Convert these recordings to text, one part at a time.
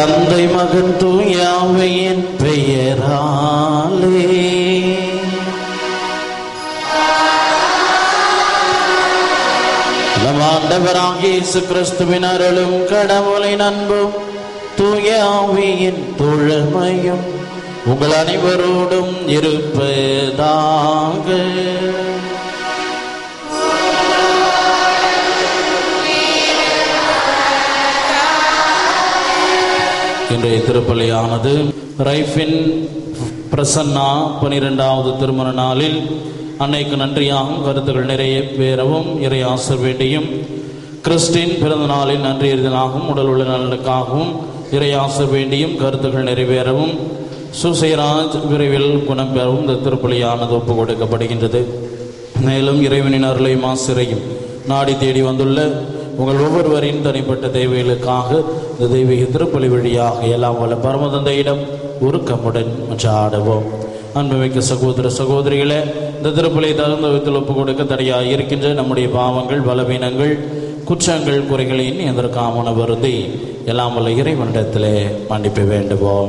தந்தை மகன் தூயாவையின் பெயராலே நம் ஆண்டவராகிய இயேசு கிறிஸ்துவின் அருளும் கடவுளின் அன்பும் தூய ஆவியின் தோழமையும் உங்கள் அனைவரோடும் இருப்பதாக இன்றைய திருப்பலியானது ரைஃபின் பிரசன்னா பனிரெண்டாவது திருமண நாளில் அன்னைக்கு நன்றியாகும் கருத்துக்கள் நிறைய பேரவும் இறை ஆசர் வேண்டியும் கிறிஸ்டின் பிறந்த நாளில் நன்றி எறிதலாகவும் உடல் உள்ள நலனுக்காகவும் இறை ஆசர் வேண்டியும் கருத்துக்கள் நிறைவேறவும் சுசைராஜ் விரைவில் குணம் பெறவும் இந்த திருப்பலியானது ஒப்புக் கொடுக்கப்படுகின்றது மேலும் இறைவனின் அருளையும் ஆசிரையும் நாடி தேடி வந்துள்ள உங்கள் ஒவ்வொருவரின் தனிப்பட்ட தேவைகளுக்காக இந்த தெய்வீக திருப்பலி வழியாக எல்லாம் வல்ல பரமதந்தையிடம் உருக்கமுடன் மன்றாடுவோம் அன்புமிக்க சகோதர சகோதரிகளே இந்த திருப்பலி தகுந்த விதத்தில் ஒப்புக் கொடுக்க தடையாக இருக்கின்ற நம்முடைய பாவங்கள் பலவீனங்கள் குற்றங்கள் குறைகளின் எதற்காமன வருந்தி எல்லாம் வல்ல இறைவனிடத்திலே மன்னிப்பு வேண்டுவோம்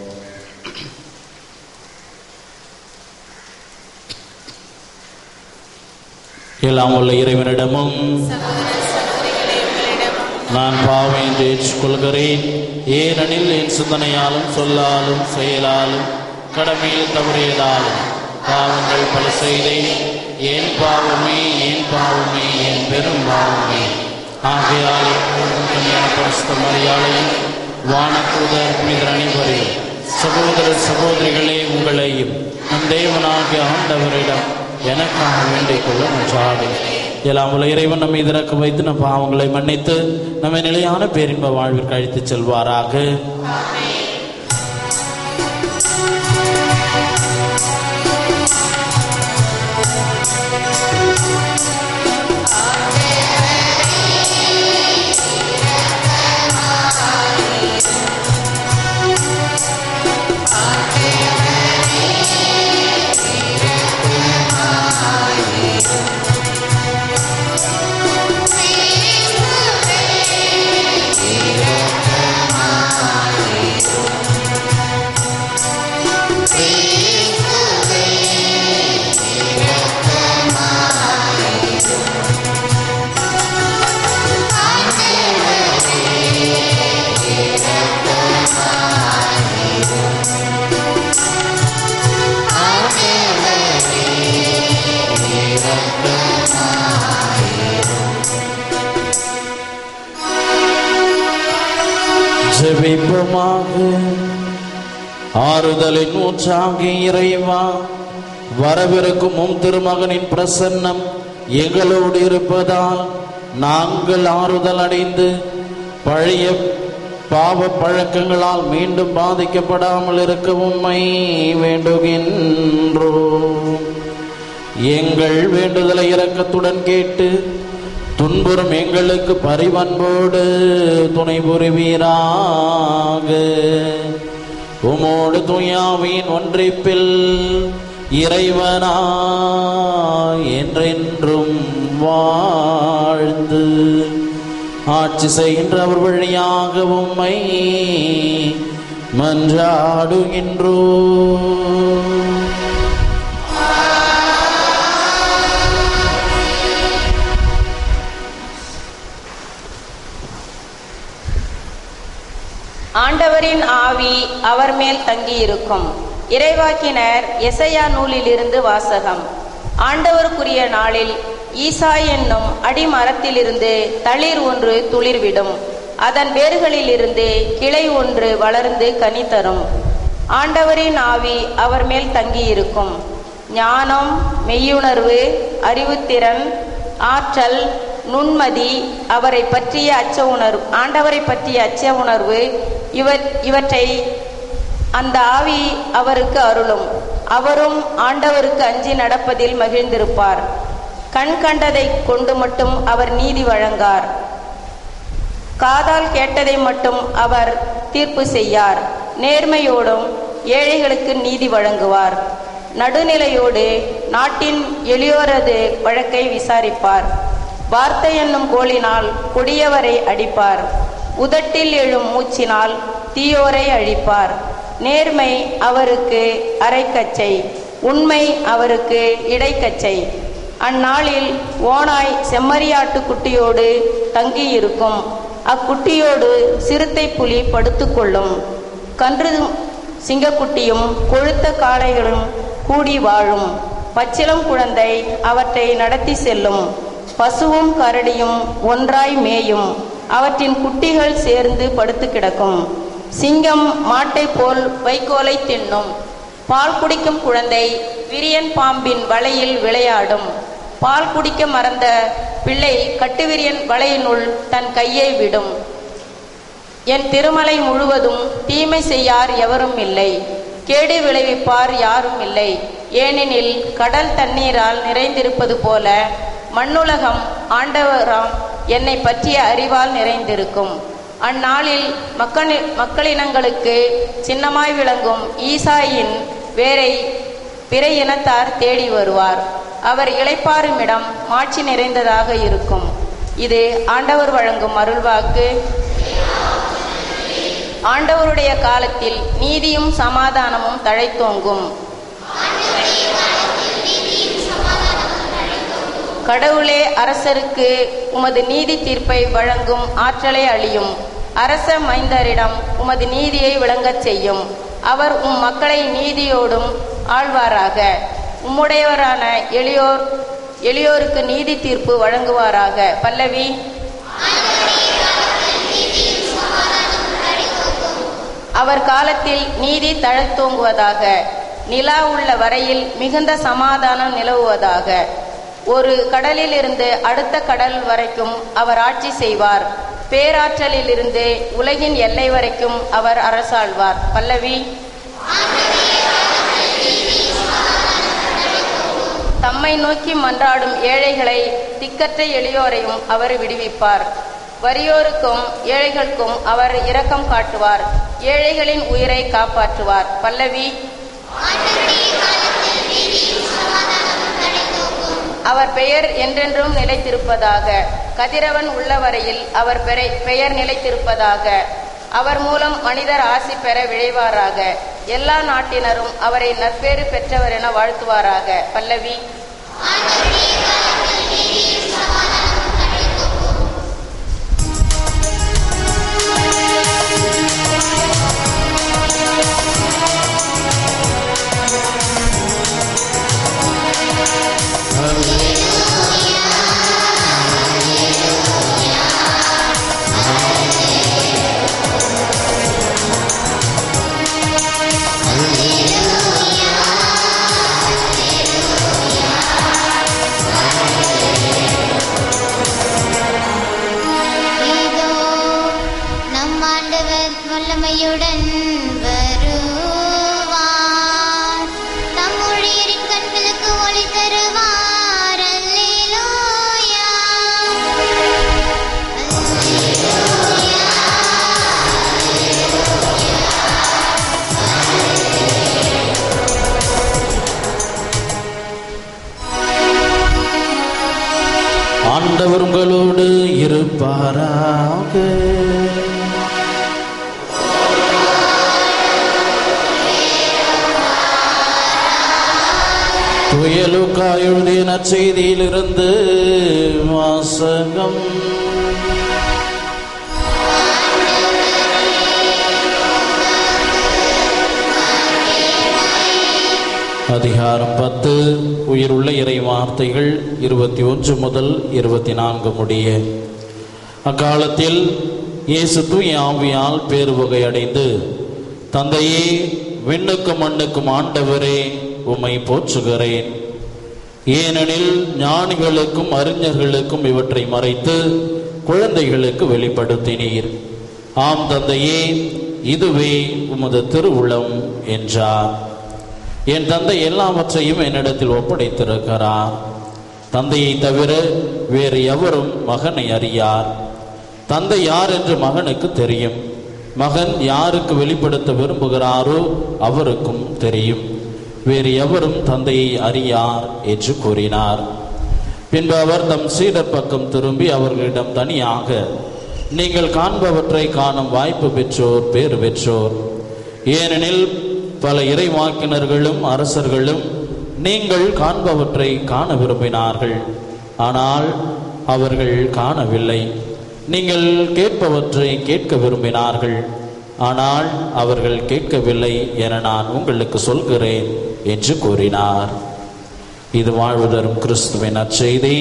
எல்லாம் உள்ள இறைவனிடமும் நான் பாவையை ஏற்றுக்கொள்கிறேன் ஏனெனில் என் சிந்தனையாலும் சொல்லாலும் செயலாலும் கடமையில் தவறியதாலும் பாவங்கள் பல செய்தேன் ஏன் பாவமே ஏன் பாவமே என் பெரும் பாவமே ஆகையால் எப்பொழுதும் கல்யாண பரிசுத்த மரியாதையும் வானத்தூதர் புனிதர் அனைவரையும் சகோதர சகோதரிகளே உங்களையும் நம் தேவனாகிய ஆண்டவரிடம் எனக்காக வேண்டிக் கொள்ள நன்றாடு எல்லாம் உள்ள இறைவன் நம்மை இறக்க வைத்து நம் பாவங்களை மன்னித்து நம்மை நிலையான பேரின்ப வாழ்விற்கு அழைத்துச் செல்வாராக ஜெபிப்போமாக ஆறுதலின் ஊற்றாகி இறைவா வரவிருக்கும் உம் திருமகனின் பிரசன்னம் எங்களோடு இருப்பதால் நாங்கள் ஆறுதல் அடைந்து பழைய பாவ பழக்கங்களால் மீண்டும் பாதிக்கப்படாமல் இருக்க உம்மை வேண்டுகின்றோம் எங்கள் வேண்டுதலை இரக்கத்துடன் கேட்டு துன்புறும் எங்களுக்கு பரிவன்போடு துணை புரிவீராக உமோடு துயாவின் ஒன்றிப்பில் இறைவனா என்றென்றும் வாழ்ந்து ஆட்சி செய்கின்ற அவர் வழியாக உம்மை மன்றாடுகின்றோம் ஆண்டவரின் ஆவி அவர் மேல் தங்கியிருக்கும் இறைவாக்கினர் எசையா நூலிலிருந்து வாசகம் ஆண்டவருக்குரிய நாளில் ஈசா என்னும் அடிமரத்திலிருந்து தளிர் ஒன்று துளிர்விடும் அதன் வேர்களிலிருந்து கிளை ஒன்று வளர்ந்து கனி தரும் ஆண்டவரின் ஆவி அவர் மேல் தங்கியிருக்கும் ஞானம் மெய்யுணர்வு அறிவுத்திறன் ஆற்றல் நுண்மதி அவரை பற்றிய அச்ச உணர்வு ஆண்டவரை பற்றிய அச்ச உணர்வு இவர் இவற்றை அந்த ஆவி அவருக்கு அருளும் அவரும் ஆண்டவருக்கு அஞ்சி நடப்பதில் மகிழ்ந்திருப்பார் கண் கண்டதை கொண்டு மட்டும் அவர் நீதி வழங்கார் காதால் கேட்டதை மட்டும் அவர் தீர்ப்பு செய்யார் நேர்மையோடும் ஏழைகளுக்கு நீதி வழங்குவார் நடுநிலையோடு நாட்டின் எளியோரது வழக்கை விசாரிப்பார் வார்த்தை என்னும் கோலினால் கொடியவரை அடிப்பார் உதட்டில் எழும் மூச்சினால் தீயோரை அழிப்பார் நேர்மை அவருக்கு அரைக்கச்சை உண்மை அவருக்கு இடைக்கச்சை அந்நாளில் ஓனாய் செம்மறியாட்டு குட்டியோடு தங்கியிருக்கும் அக்குட்டியோடு சிறுத்தை புலி படுத்துக்கொள்ளும் கன்று சிங்கக்குட்டியும் கொழுத்த காளைகளும் கூடி வாழும் பச்சிளம் குழந்தை அவற்றை நடத்தி செல்லும் பசுவும் கரடியும் ஒன்றாய் மேயும் அவற்றின் குட்டிகள் சேர்ந்து படுத்து கிடக்கும் சிங்கம் மாட்டை போல் வைக்கோலை தின்னும் பால் குடிக்கும் குழந்தை விரியன் பாம்பின் வலையில் விளையாடும் பால் குடிக்க மறந்த பிள்ளை கட்டுவிரியன் வலையினுள் தன் கையை விடும் என் திருமலை முழுவதும் தீமை செய்யார் எவரும் இல்லை கேடு விளைவிப்பார் யாரும் இல்லை ஏனெனில் கடல் தண்ணீரால் நிறைந்திருப்பது போல மண்ணுலகம் ஆண்டவராம் என்னை பற்றிய அறிவால் நிறைந்திருக்கும் அந்நாளில் மக்கள் மக்களினங்களுக்கு சின்னமாய் விளங்கும் ஈசாயின் வேரை பிற இனத்தார் தேடி வருவார் அவர் இளைப்பாறும் இடம் மாட்சி நிறைந்ததாக இருக்கும் இது ஆண்டவர் வழங்கும் அருள்வாக்கு ஆண்டவருடைய காலத்தில் நீதியும் சமாதானமும் தழைத்தோங்கும் கடவுளே அரசருக்கு உமது நீதி தீர்ப்பை வழங்கும் ஆற்றலை அழியும் அரச மைந்தரிடம் உமது நீதியை விளங்கச் செய்யும் அவர் உம் மக்களை நீதியோடும் ஆழ்வாராக உம்முடையவரான எளியோர் எளியோருக்கு நீதி தீர்ப்பு வழங்குவாராக பல்லவி அவர் காலத்தில் நீதி தழைத்தோங்குவதாக நிலா உள்ள வரையில் மிகுந்த சமாதானம் நிலவுவதாக ஒரு கடலில் இருந்து அடுத்த கடல் வரைக்கும் அவர் ஆட்சி செய்வார் பேராற்றலில் இருந்து உலகின் எல்லை வரைக்கும் அவர் அரசாழ்வார் பல்லவி தம்மை நோக்கி மன்றாடும் ஏழைகளை திக்கற்ற எளியோரையும் அவர் விடுவிப்பார் வறியோருக்கும் ஏழைகளுக்கும் அவர் இரக்கம் காட்டுவார் ஏழைகளின் உயிரை காப்பாற்றுவார் பல்லவி அவர் பெயர் என்றென்றும் நிலைத்திருப்பதாக கதிரவன் உள்ளவரையில் அவர் பெறை- பெயர் நிலைத்திருப்பதாக அவர் மூலம் மனிதர் ஆசி பெற விழைவாராக எல்லா நாட்டினரும் அவரை நற்பேறு பெற்றவர் என வாழ்த்துவாராக பல்லவி இதோ நம் ஆண்டவர் வல்லமையுடன் வருவார் தம் ஊழியரின் கண்களுக்கு ஒளி தருவார் அல்லேலூயா ஆண்டவர் உங்களோடு இருப்பாராக துயலுக்கா எழுதிய நற்செய்தியிலிருந்து வாசகம் அதிகாரம் பத்து உயிருள்ள இறை வார்த்தைகள் இருபத்தி ஒன்று முதல் இருபத்தி நான்கு முடிய அக்காலத்தில் இயேசு தூய ஆவியால் பேருவகை அடைந்து தந்தையே விண்ணுக்கும் மண்ணுக்கும் ஆண்டவரே உம்மை போற்றுகிறேன் ஏனெனில் ஞானிகளுக்கும் அறிஞர்களுக்கும் இவற்றை மறைத்து குழந்தைகளுக்கு வெளிப்படுத்தினீர் ஆம் தந்தையே இதுவே உமது திருவுளம் என்றார் என் தந்தை எல்லாவற்றையும் என்னிடத்தில் ஒப்படைத்திருக்கிறார் தந்தையை தவிர வேறு எவரும் மகனை அறியார் தந்தை யார் என்று மகனுக்கு தெரியும் மகன் யாருக்கு வெளிப்படுத்த விரும்புகிறாரோ அவருக்கும் தெரியும் வேறு எவரும் தந்தையை அறியார் என்று கூறினார் பின்பு அவர் தம் சீடர் பக்கம் திரும்பி அவர்களிடம் தனியாக நீங்கள் காண்பவற்றை காணும் வாய்ப்பு பெற்றோர் பேறு பெற்றோர் ஏனெனில் பல இறைவாக்கினர்களும் அரசர்களும் நீங்கள் காண்பவற்றை காண விரும்பினார்கள் ஆனால் அவர்கள் காணவில்லை நீங்கள் கேட்பவற்றை கேட்க விரும்பினார்கள் ஆனால் அவர்கள் கேட்கவில்லை என நான் உங்களுக்கு சொல்கிறேன் என்று கூறினார் இது வாழ்வு தரும் கிறிஸ்துவின் நற்செய்தி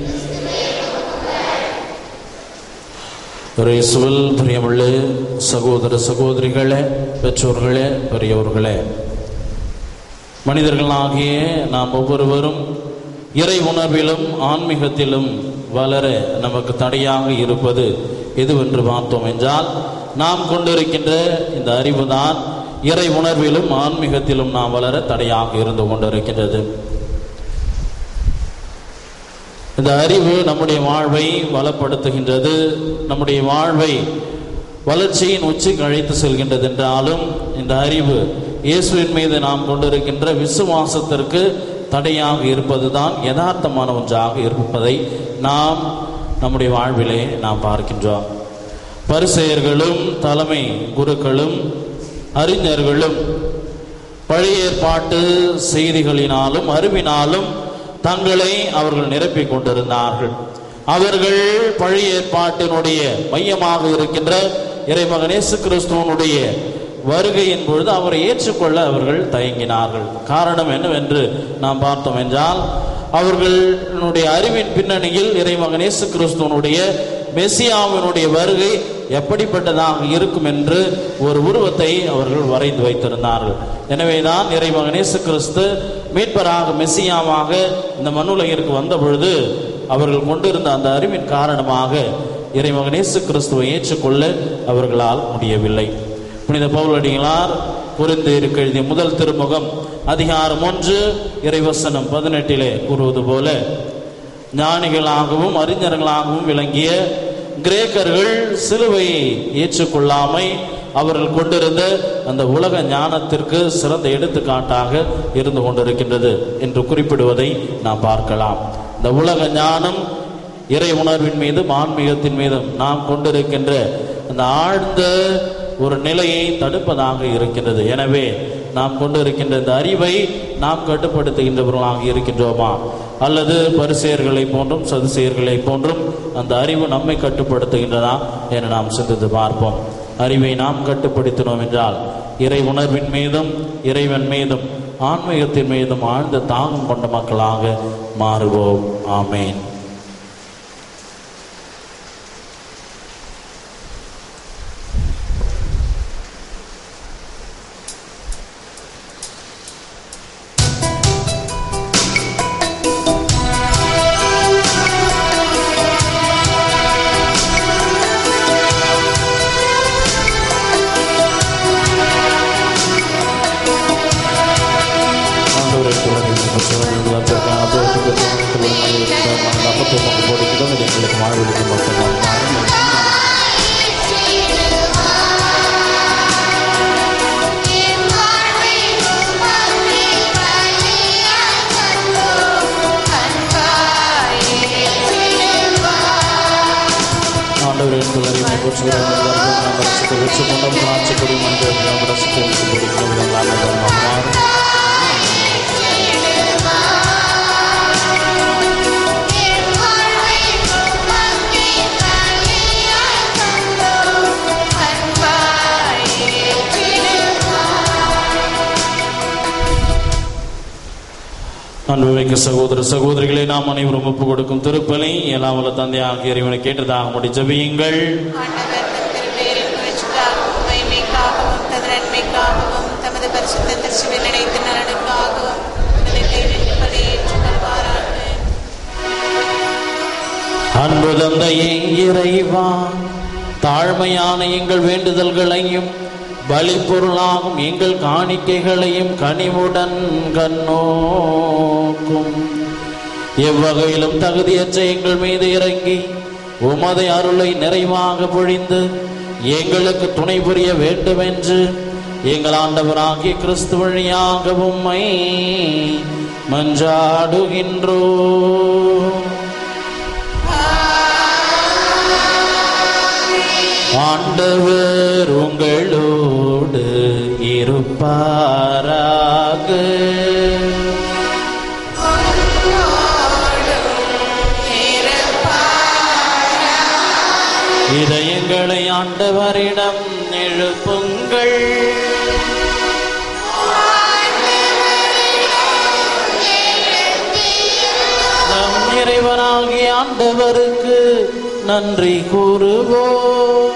இயேசுவில் பிரியமுள்ள சகோதர சகோதரிகளே பெற்றோர்களே பெரியவர்களே மனிதர்களாகிய நாம் ஒவ்வொருவரும் இறை உணர்விலும் ஆன்மீகத்திலும் வளர நமக்கு தடையாக இருப்பது எதுவென்று பார்த்தோம் என்றால் நாம் கொண்டிருக்கின்ற இந்த அறிவுதான் இறை உணர்விலும் ஆன்மீகத்திலும் நாம் வளர தடையாக இருந்து கொண்டிருக்கின்றது இந்த அறிவு நம்முடைய வாழ்வை வளப்படுத்துகின்றது நம்முடைய வாழ்வை வளர்ச்சியின் உச்சிக்கு அழைத்து செல்கின்றது என்றாலும் இந்த அறிவு இயேசுவின் மீது நாம் கொண்டிருக்கின்ற விசுவாசத்திற்கு தடையாக இருப்பதுதான் யதார்த்தமான ஒன்றாக இருப்பதை நாம் நம்முடைய வாழ்விலே நாம் பார்க்கின்றோம் பரிசெயர்களும் தலைமை குருக்களும் அறிஞர்களும் பழைய ஏற்பாட்டு செய்திகளினாலும் அறிவினாலும் தங்களை அவர்கள் நிரப்பிக் கொண்டிருந்தார்கள் அவர்கள் பழைய ஏற்பாட்டினுடைய மையமாக இருக்கின்ற இறைமகன் இயேசு கிறிஸ்துவனுடைய வருகையின் பொழுது அவரை ஏற்றுக்கொள்ள அவர்கள் தயங்கினார்கள் காரணம் என்னவென்று நாம் பார்த்தோம் என்றால் அவர்களுடைய அறிவின் பின்னணியில் இறைமகன் இயேசு கிறிஸ்துவனுடைய மெசியாவினுடைய வருகை எப்படிப்பட்டதாக இருக்கும் என்று ஒரு உருவத்தை அவர்கள் வரைந்து வைத்திருந்தார்கள் எனவேதான் இறைமகன் இயேசு கிறிஸ்து மீட்பராக மெசியாவாக இந்த மண்ணுலகிற்கு வந்த பொழுது அவர்கள் கொண்டிருந்த அந்த அறிவின் காரணமாக இறைமகன் இயேசு கிறிஸ்துவை ஏற்றுக்கொள்ள அவர்களால் முடியவில்லை புனித பவுலடிகளார் புரிந்து இருக்க எழுதிய முதல் திருமுகம் அதிகாரம் ஒன்று இறைவசனம் பதினெட்டிலே கூறுவது போல ஞானிகளாகவும் அறிஞர்களாகவும் விளங்கிய கிரேக்கர்கள் சிலுவையை ஏற்றுக்கொள்ளாமை அவர்கள் கொண்டிருந்த அந்த உலக ஞானத்திற்கு சிறந்த எடுத்துக்காட்டாக இருந்து கொண்டிருக்கின்றது என்று குறிப்பிடுவதை நாம் பார்க்கலாம் இந்த உலக ஞானம் இறை உணர்வின் மீதும் ஆன்மீகத்தின் மீதும் நாம் கொண்டிருக்கின்ற அந்த ஆழ்ந்த ஒரு நிலையை தடுப்பதாக இருக்கின்றது எனவே நாம் கொண்டிருக்கின்ற இந்த அறிவை நாம் கட்டுப்படுத்துகின்றவர்களாக இருக்கின்றோமா அல்லது பரிசெயர்களை போன்றும் சதுசெயர்களை போன்றும் அந்த அறிவு நம்மை கட்டுப்படுத்துகின்றதா என நாம் சிந்தித்து பார்ப்போம் அறிவை நாம் கட்டுப்படுத்தினோம் என்றால் இறை உணர்வின் மீதும் இறைவன் மீதும் ஆன்மீகத்தின் மீதும் ஆழ்ந்த தாகம் கொண்ட மக்களாக மாறுவோம் ஆமேன் ஆண்டவரை துணை அப்பத்தை கொண்டு போடுகிறோம் இது எங்களுக்கு வாழ்வெளிக்கு மட்டும்தான் ஆண்டவரை துணை போற்றுகிறோம் நாம் ரசித்து வச்சு கொண்டோம் ஆட்சிப்படி மனிதர் நாம் ரசித்து வைத்து கொடுக்கிறோம் எல்லாமே மாறும் அன்புமிக்க சகோதர சகோதரிகளை நாம் அனைவரும் ஒப்பு கொடுக்கும் திருப்பலி எல்லாம் வல்ல தந்தை ஆகிய இறைவனை கேட்டதாக முடி ஜபியுங்கள் ஆண்டவர் தம் திருப்பெயரின் புகழ்ச்சிக்காகவும் மகிமைக்காகவும் தமது நன்மைக்காகவும் தமது பரிசுத்த திருச்சுவில் நினைத்து நலனுக்காகவும் தமது தேவையை பலியேற்றுக் கொள்வாராக அன்பு தந்தையே இறைவா தாழ்மையான எங்கள் வேண்டுதல்களையும் பலிப்பொருளாகும் எங்கள் காணிக்கைகளையும் கனிவுடன் கண்ணோக்கும் எவ்வகையிலும் தகுதியற்ற எங்கள் மீது இறங்கி உமது அருளை நிறைவாக பொழிந்து எங்களுக்கு துணை புரிய வேண்டுமென்று எங்கள் ஆண்டவராகிய கிறிஸ்து வழியாக உம்மை மன்றாடுகின்றோம் ஆண்டவர் உங்களோடு இருப்பாராக இதயங்களை ஆண்டவரிடம் எழுப்புங்கள் நம் இறைவனாகிய ஆண்டவருக்கு நன்றி கூறுவோம்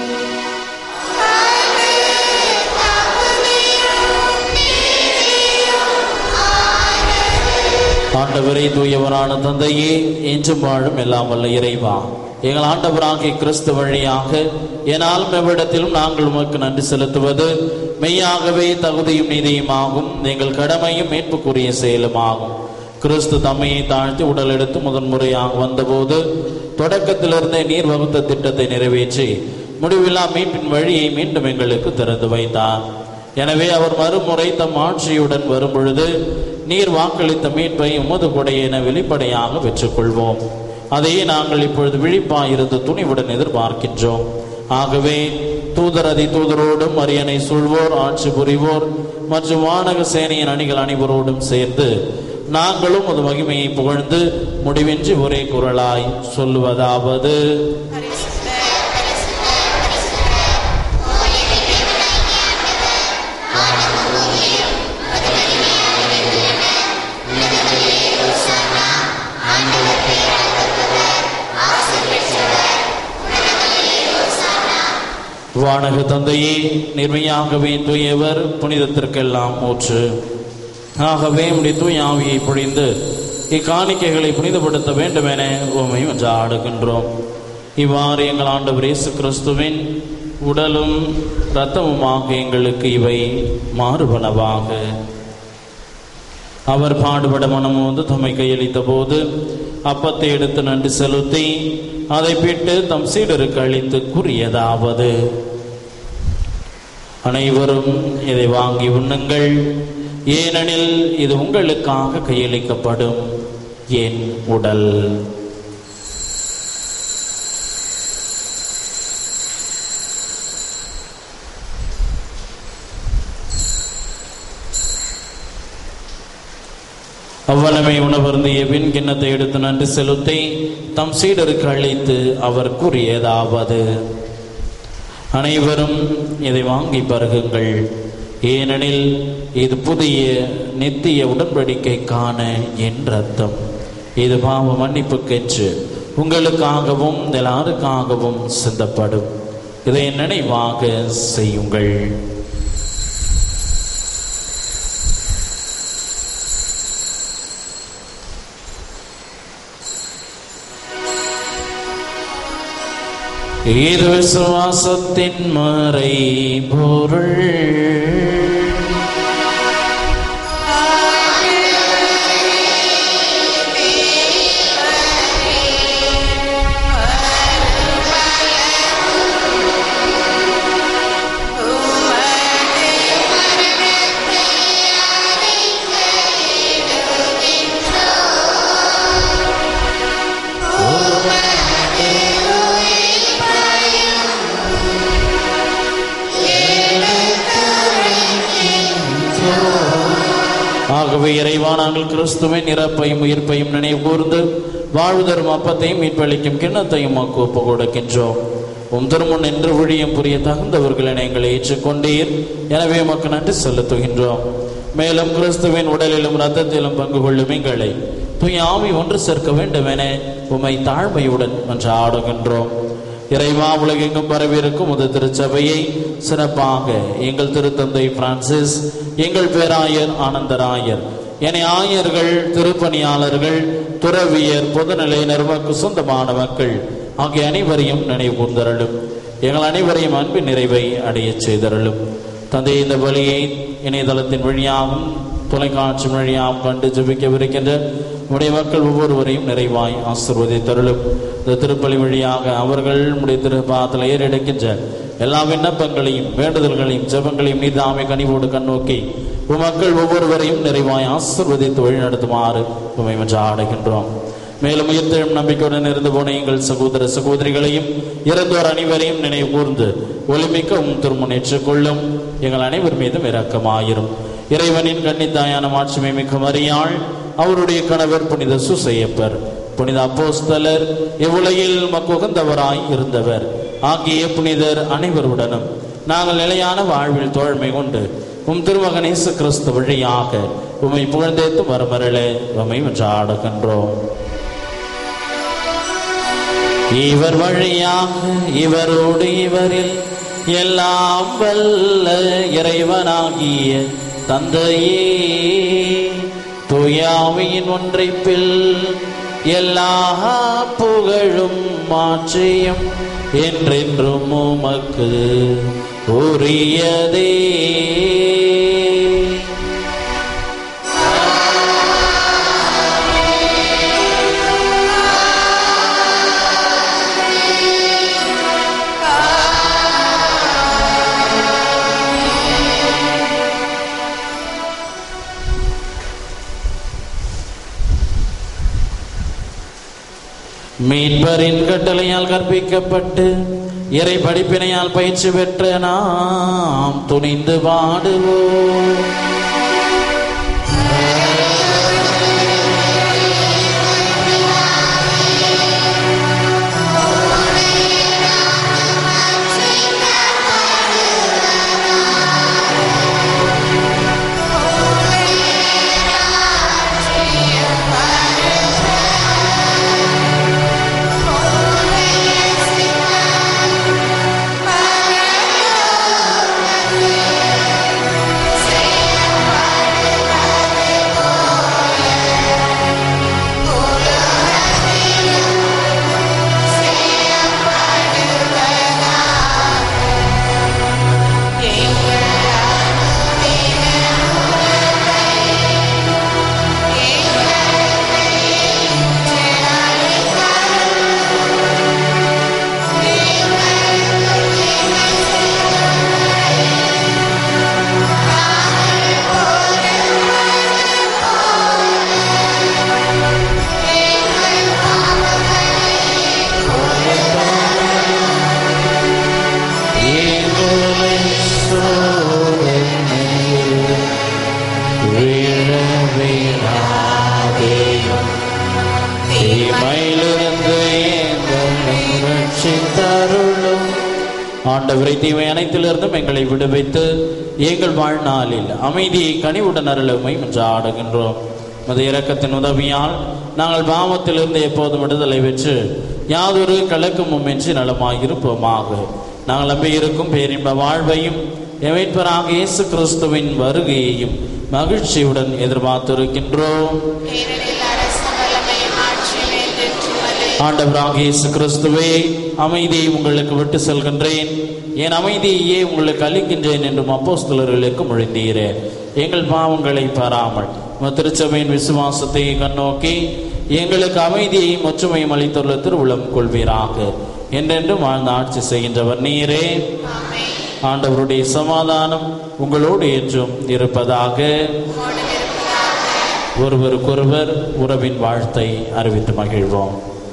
ஆண்டவரே தூயவரான தந்தையே என்றும் வாழும் எல்லாம் வல்ல இறைவா எங்கள் ஆண்டவராகிய கிறிஸ்து வழியாக என்னால் எவ்விடத்திலும் நாங்கள் உமக்கு நன்றி செலுத்துவது மெய்யாகவே தகுதியும் நீதியுமாகும் எங்கள் கடமையும் மீட்புக்குரிய செயலுமாகும் கிறிஸ்து தம்மையை தாழ்த்தி உடல் எடுத்து முதன்முறையாக வந்தபோது தொடக்கத்திலிருந்தே நீர் வகுத்த திட்டத்தை நிறைவேற்றி முடிவில்லா மீட்பின் வழியை மீண்டும் எங்களுக்கு திறந்து வைத்தார் எனவே அவர் மறுமுறை தம் ஆட்சியுடன் வரும் பொழுது நீர் வாக்களித்த மீட்பை உமது கொடை என வெளிப்படையாக பெற்றுக்கொள்வோம் அதையே நாங்கள் இப்பொழுது விழிப்பாயிருந்து துணிவுடன் எதிர்பார்க்கின்றோம் ஆகவே தூதரதி தூதரோடும் அரியணை சூழ்வோர் ஆட்சி புரிவோர் மற்றும் வானக சேனையின் அணிகள் அனைவரோடும் சேர்ந்து நாங்களும் அது மகிமையை புகழ்ந்து முடிவின்றி ஒரே குரலாய் சொல்லுவதாவது வானக தந்தையே நிர்மையாகவே தூயவர் புனிதத்திற்கெல்லாம் ஊற்று ஆகவே உடைய தூய ஆவியை பொழிந்து இக்காணிக்கைகளை புனிதப்படுத்த வேண்டும் என உமை ஆடுகின்றோம் இவ்வாறு எங்கள் ஆண்டவர் இயேசு கிறிஸ்துவின் உடலும் இரத்தமுமாக எங்களுக்கு இவை மாறுபனவாக அவர் பாடுபட மனம் வந்து தம்மை கையளித்த போது அப்பத்தை எடுத்து நன்றி செலுத்தி அதை பிட்டு தம் சீடருக்கு அளித்து கூறியதாவது அனைவரும் இதை வாங்கி உண்ணுங்கள் ஏனெனில் இது உங்களுக்காக கையளிக்கப்படும் என் உடல் அவ்வளமை உணவருந்திய பின் கிண்ணத்தை எடுத்து நன்றி செலுத்தி தம் சீடருக்கு அளித்து அவர் கூறியதாவது அனைவரும் இதை வாங்கி பருகுங்கள் ஏனெனில் இது புதிய நித்திய உடன்படிக்கைக்கான என் ரத்தம் இது பாவ மன்னிப்புக்கென்று உங்களுக்காகவும் எல்லாருக்காகவும் சிந்தப்படும் இதை நினைவாக செய்யுங்கள் இது விசுவாசத்தின் மறை பொருள் ஆகவே இறைவா நாங்கள் கிறிஸ்துவின் இறப்பையும் உயிர்ப்பையும் நினைவு கூர்ந்து வாழ்வு தரும் அப்பத்தையும் மீட்பளிக்கும் கிண்ணத்தையும் உமக்கு ஒப்பு கொடுக்கின்றோம் உம் திருமுன் நின்று ஊழியம் புரிய தகுந்தவர்களை நீங்கள் ஏற்றுக்கொண்டீர் எனவே உமக்கு நன்றி செலுத்துகின்றோம் மேலும் கிறிஸ்துவின் உடலிலும் இரத்தத்திலும் பங்கு கொள்ளும் எங்களை தூய ஆவி ஒன்று சேர்க்க வேண்டும் என உம்மை தாழ்மையுடன் என்று ஆடுகின்றோம் இறைவா உலகெங்கும் பரவியிருக்கும் உது திருச்சபையை சிறப்பாக எங்கள் திருத்தந்தை பிரான்சிஸ் எங்கள் பேராயர் ஆனந்தராயர் என ஆயர்கள் திருப்பணியாளர்கள் துறவியர் பொதுநிலையினர் உமக்கு சொந்தமான மக்கள் ஆகிய அனைவரையும் நினைவு கூர்ந்தருளும் எங்கள் அனைவரையும் அன்பின் நிறைவை அடையச் செய்தருளும் தந்தை இந்த வழியை இணையதளத்தின் வழியாகவும் தொலைக்காட்சி வழியாகவும் கண்டு ஜெபிக்கவிருக்கின்ற உடைய மக்கள் ஒவ்வொருவரையும் நிறைவாய் ஆசிர்வதித்தருளும் இந்த திருப்பலி வழியாக அவர்கள் உடைய திருப்பாதத்தில் ஏறெடுக்கின்ற எல்லா விண்ணப்பங்களையும் வேண்டுதல்களையும் ஜெபங்களையும் நீதாமை கனிவோடு கண்ணோக்கி உம் மக்கள் ஒவ்வொருவரையும் நிறைவாய் ஆசிர்வதித்து வழிநடத்துமாறு உமை என்று ஆடுகின்றோம் மேலும் உயிர்த்தெழும் நம்பிக்கையுடன் இருந்து போன எங்கள் சகோதர சகோதரிகளையும் இறந்தோர் அனைவரையும் நினைவு கூர்ந்து ஒளிமிக்க உம் திருமுனேற்றுக் கொள்ளும் எங்கள் அனைவர் மீதும் இரக்கமாயிரும் இறைவனின் கன்னித்தாயான மாட்சிமை மிக்க மரியாள் அவருடைய கணவர் புனித சுசையப்பர் புனித அப்போஸ்தலர் இவ்வுலகில் மக்குகந்தவராய் இருந்தவர் ஆகிய புனிதர் அனைவருடனும் நாங்கள் நிலையான வாழ்வில் தோழமை கொண்டு உம் திருமகன் இயேசு கிறிஸ்து வழியாக உம்மை புகழ்ந்தேத்து வரமரலே உம்மை வென்றாடுகின்றோம் இவர் வழியாக இவரோடு இவரில் எல்லாம் வல்ல இறைவனாகிய தந்தையே தூயாவியின் ஒன்றைப்பில் எல்லா புகழும் மாற்றியும் என்றென்றும் உமக்கு உரியதே மீன்பரின் கட்டளையால் கற்பிக்கப்பட்டு இறை படிப்பினையால் பயிற்சி பெற்ற நாம் துணிந்து பாடுவோம் எங்களை சோதனையில் விழவிடாதேயும். தீமையிலிருந்து எங்களை ரட்சித்தருளும். ஆண்டவரை தீமை அனைத்திலிருந்தும் எங்களை விடுவித்து எங்கள் வாழ்நாளில் அமைதியை கனிவுடன் அருளுமை என்று ஆடுகின்றோம் மது இரக்கத்தின் உதவியால் நாங்கள் பாவத்திலிருந்து எப்போதும் விடுதலை பெற்று யாதொரு கலக்கமுமின்றி நலமாயிருப்போமாக நாங்கள் நம்பியிருக்கும் பேரின்ப வாழ்வையும் எமைப்பராக இயேசு கிறிஸ்துவின் வருகையையும் மகிழ்ச்சியுடன் எதிர்பார்த்திருக்கின்றோம் ஏனெனில் அரசு வல்லமையும் ஆட்சியும் என்றென்றும் அல்ல. ஆண்டவராக இயேசு கிறிஸ்துவே அமைதியை உங்களுக்கு விட்டு செல்கின்றேன் என் அமைதியையே உங்களுக்கு அளிக்கின்றேன் என்றும் அப்போஸ்தலர்களுக்கு மொழிந்தீரே எங்கள் பாவங்களை பாராமல் உமது திருச்சபையின் விசுவாசத்தை கண்ணோக்கி எங்களுக்கு அமைதியையும் ஒற்றுமையும் அளித்துள்ள திருவுளம் கொள்வீராக என்றென்றும் வாழ்ந்து ஆட்சி செய்கின்றவர் நீரே ஆமென். ஆண்டவருடைய சமாதானம் உங்களோடு என்றும் இருப்பதாக உம்மோடு இருப்பதாக. ஒருவருக்கொருவர் உறவின் வாழ்த்தை அறிவித்து மகிழ்வோம்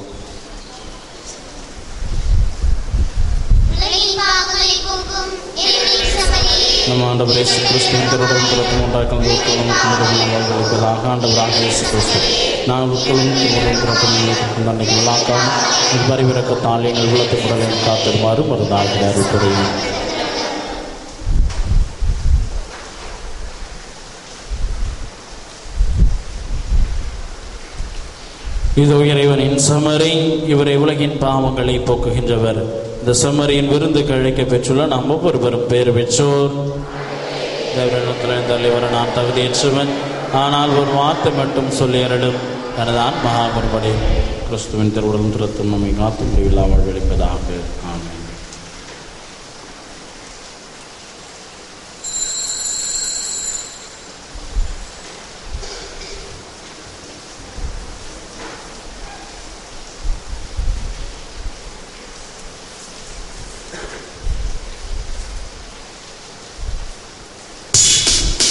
உலகின் பாவங்களை போக்கும் இறைவனின் சமரியே நம்ம ஆண்டவர் இயேசு கிறிஸ்துவின் திருடன் பிறக்கும் உண்டாக்கும் வாழ்வதற்காக ஆண்டவராக இயேசு கிறிஸ்து நான் உட்களும் திருடன் பிறக்கும் நிலைக்கும் தன்னைக்கு நல்லாக்காம இது பரிவிறக்கத்தால் எங்கள் உள்ளத்தை குடலை காத்திருமாறு மருந்தாக அறிவுரையும் இதோ இறைவனின் சமரி இவரை உலகின் பாவங்களை போக்குகின்றவர் இந்த சமரியின் விருந்து கழிக்க பெற்றுள்ள நாம் ஒவ்வொருவரும் பேர் பெற்றோர் தேவரிடத்தில் தலைவர் நான் தகுதியற்றவன் ஆனால் ஒரு வார்த்தை மட்டும் சொல்லி அருளும் எனது ஆன்மகா மறுபடி கிறிஸ்துவின் திருவுடன் திருத்தும் நம்மை காத்து முடிவில்லாமல் வெளிப்பதாக ஆமென்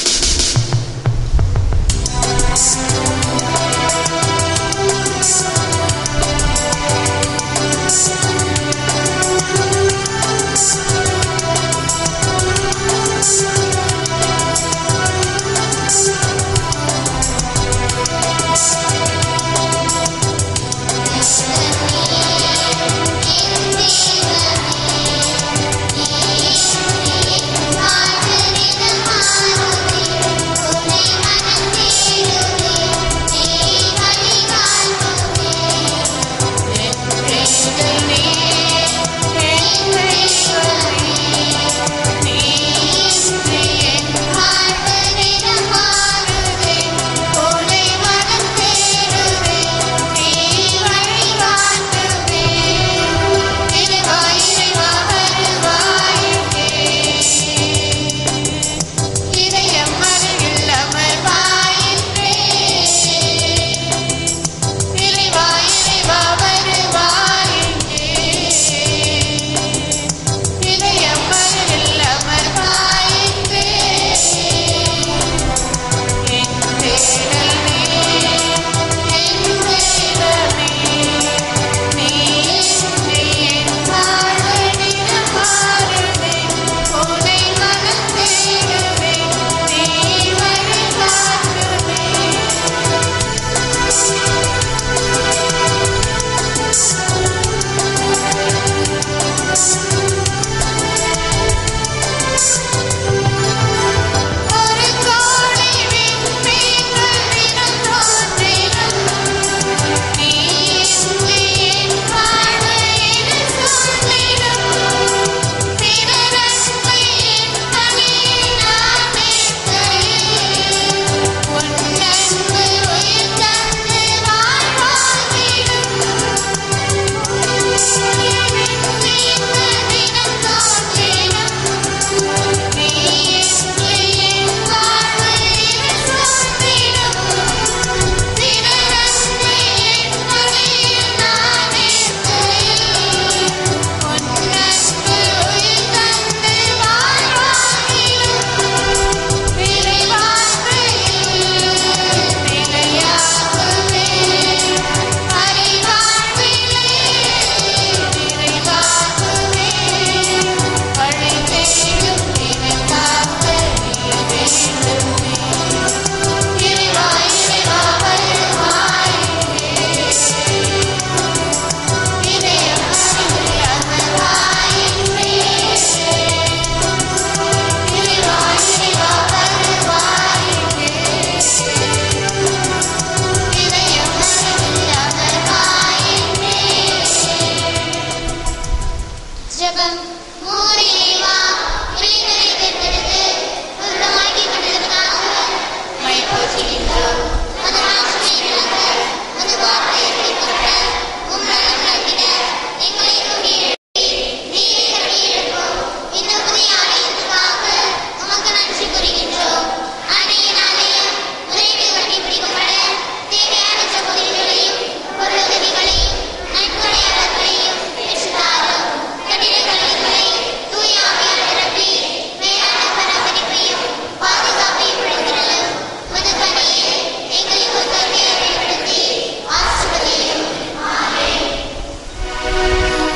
ஆ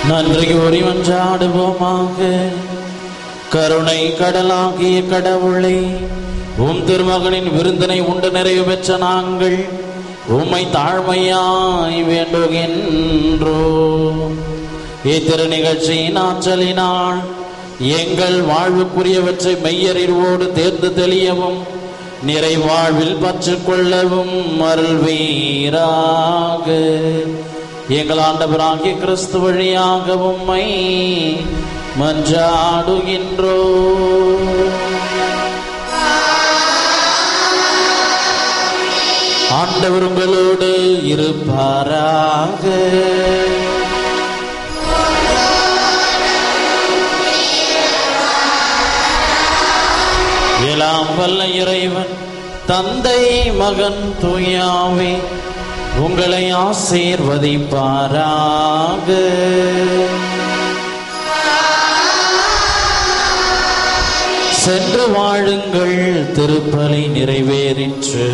நன்றி கூறி மன்றாடுவோமாக கருணை கடலாகிய கடவுளை உம் திருமகனின் விருந்தினை உண்டு நிறைவு பெற்ற நாங்கள் உம்மை தாழ்மையாய் வேண்டுகின்றோ இத்திரு நிகழ்ச்சியின் ஆற்றலினால் எங்கள் வாழ்வுக்குரியவற்றை மெய்யறிவோடு தேர்ந்து தெளியவும் நிறைவாழ்வில் பற்றுக் கொள்ளவும் அருள்வீராக எங்கள் ஆண்டவராகிய கிறிஸ்து வழியாக உம்மை மன்றாடுகின்றோ ஆண்டவர் உங்களோடு இருப்பாராக எல்லாம் வல்ல இறைவன் தந்தை மகன் தூயாவே உங்களை ஆசீர்வதிப்பாராக சென்று வாழுங்கள் திருப்பலி நிறைவேறிற்று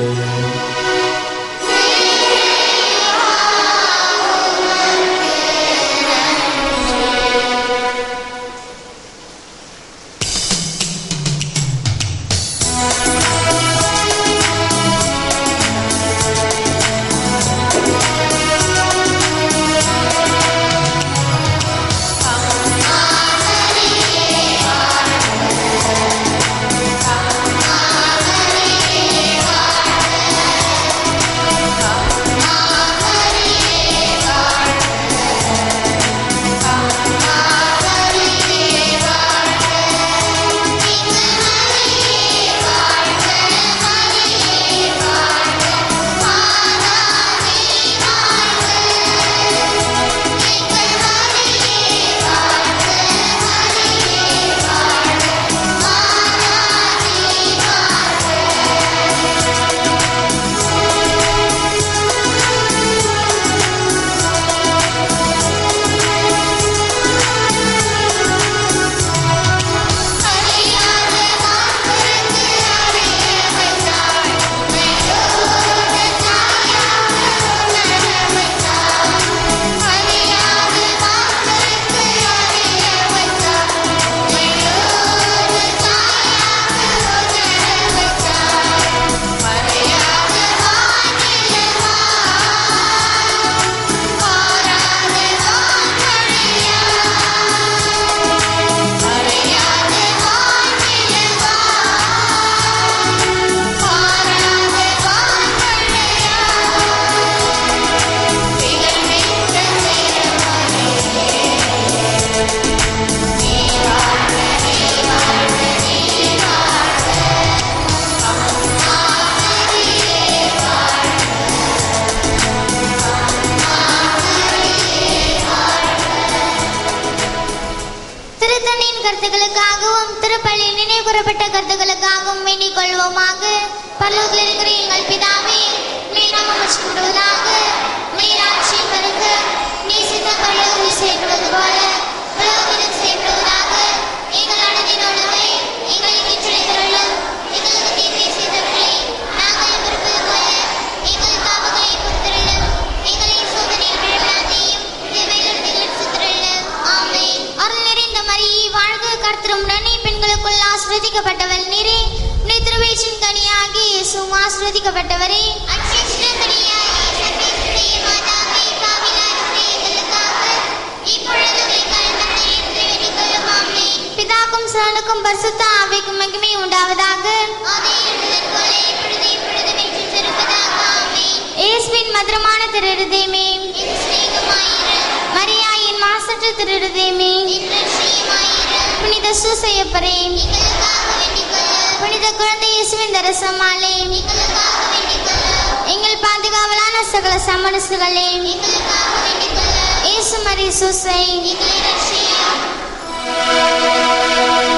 திருத்தணியின் கருத்துக்களுக்காகவும் திருப்பள்ளி நினைவு கூறப்பட்ட கருத்துக்களுக்காகவும் வேண்டிக் கொள்வோமாக பல்லூரில் இருக்கிற எங்கள் பிதாவே நீராமம் வச்சுவிடுவதாக நீராட்சி வருக நீ சித்த பல்லூரி சேர்வது போல உலகத்திலும் சேர்ப்படுவதாக எங்கள் அடங்கின் உணவை எங்களுக்கு இச்சைத்தருளும் எங்களுக்கு தீர்வை செய்தவர்களை நாங்கள் விருப்பது போல எங்கள் பாவங்களை பொறுத்தருளும் எங்களை சோதனையில் விழவிடாதையும் தீமையிலிருந்து சுத்தருளும் ஆமென் அருள் நிறைந்த மரியே வாழ்க கர்த்தருமுடனே பெண்களுக்குள் ஆசிரதிக்கப்பட்டவள் நீரே உன்னை திருவேற்றின் கனியாகி இயேசுவும் ஆசிரதிக்கப்பட்டவரே பிதாக்கும் சனுக்கும் பரிசுத்த ஆவிக்கும் மகிமை உண்டாவதாக இயேசுவின் மதுரமான திருருதயமே மரியாயின் மாசற்ற திருருதயமே புனித சூசையப்பரே புனித குழந்தை இயேசுவின் தரசமாலே எங்கள் பாதுகாவலான சகல சமரசுகளே இயேசு மரி சூசை